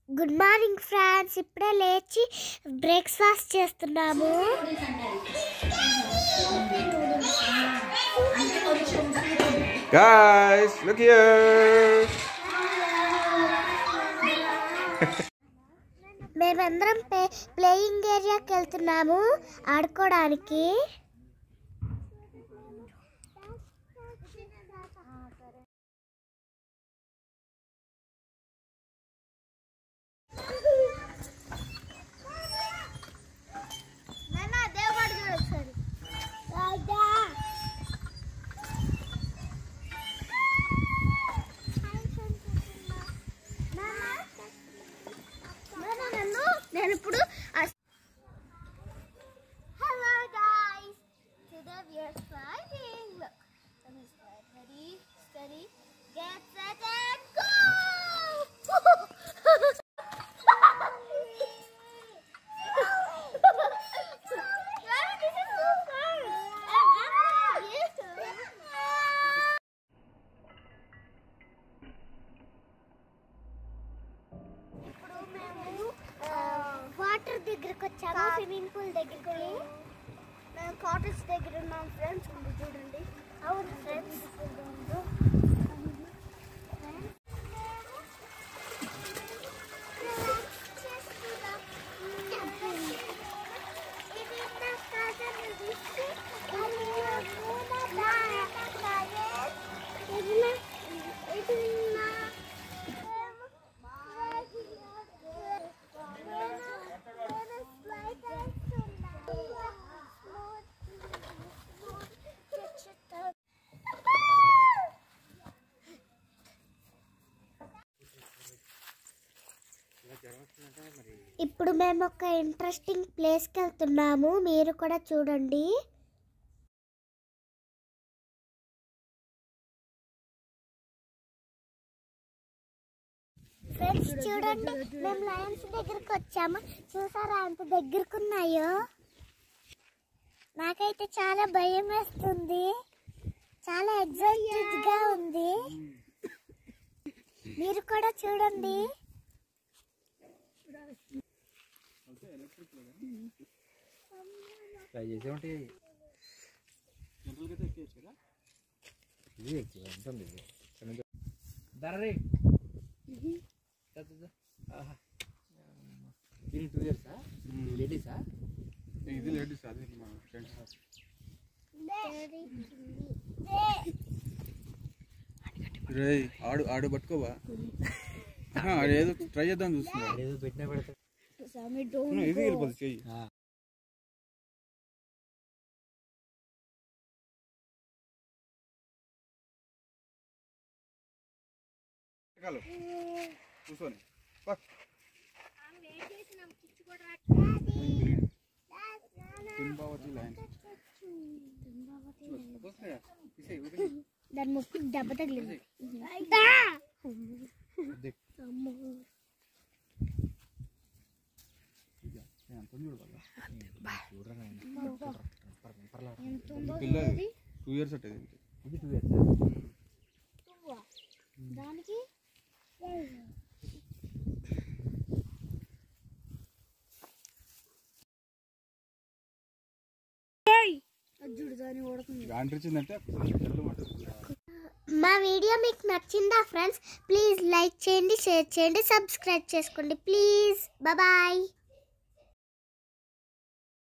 Good morning friends ఇప్పుడే లేచి breakfast చేస్తున్నాము Guys, look here. మేమందరం ప్లే ప్లేయింగ్ ఏరియాకి వెళ్తున్నాము ఆడుకోవడానికి నేను ఇప్పుడు hello guys today we are flying look ready steady get set and go ఇప్పుడు మేము వాటర్ దగ్గరకు వచ్చాము స్విమ్మింగ్ పూల్ దగ్గరికి మేము కాటేజ్ దగ్గర ఉన్నాం ఫ్రెండ్స్ ఉంది చూడండి అవును ఫ్రెండ్స్ ఇప్పుడు మేము ఒక ఇంట్రెస్టింగ్ ప్లేస్కి వెళ్తున్నాము మీరు కూడా చూడండి ఫ్రెండ్స్ చూడండి మేము లయన్స్ దగ్గరికి వచ్చాము చూసారా ఎంత దగ్గరకు ఉన్నాయో నాకైతే చాలా భయం వేస్తుంది చాలా ఎగ్జైటెడ్ గా ఉంది మీరు కూడా చూడండి ట్రై చేసే ఉంటాయి ఇది ఎక్కువ ఉంటుంది ఇది ధరరే ఇది టూ ఇయర్సా లేడీసా ఇది లేడీస్ అది మా ఫ్రెండ్స్ రే ఆడు ఆడు పట్టుకోవా ఆహా, ఆడు ఏదో ట్రై చేద్దాం చూస్తున్నా ఏదో పెట్టినా పెడతా ఇది వెళ్ళిపోతుంది చెయ్యి కాలు కూర్చొని పక్. తుంబావతి లయన్స్ వస్తున్నాయా? తీసేయ్, వదిలేయ్. దాని ముక్కు దెబ్బ తగిలింది అదే. ఇక, ఏ, అంత ఉంది చూడు వాళ్ళ. ఈ పిల్ల టూ ఇయర్స్ అట్టే ఇది టూ ఇయర్సా దానికి అంటించిందంటే తెల్ల మాట మా వీడియో మీకు నచ్చిందా ఫ్రెండ్స్ ప్లీజ్ లైక్ చేయండి షేర్ చేయండి సబ్స్క్రైబ్ చేసుకోండి ప్లీజ్ బాయ్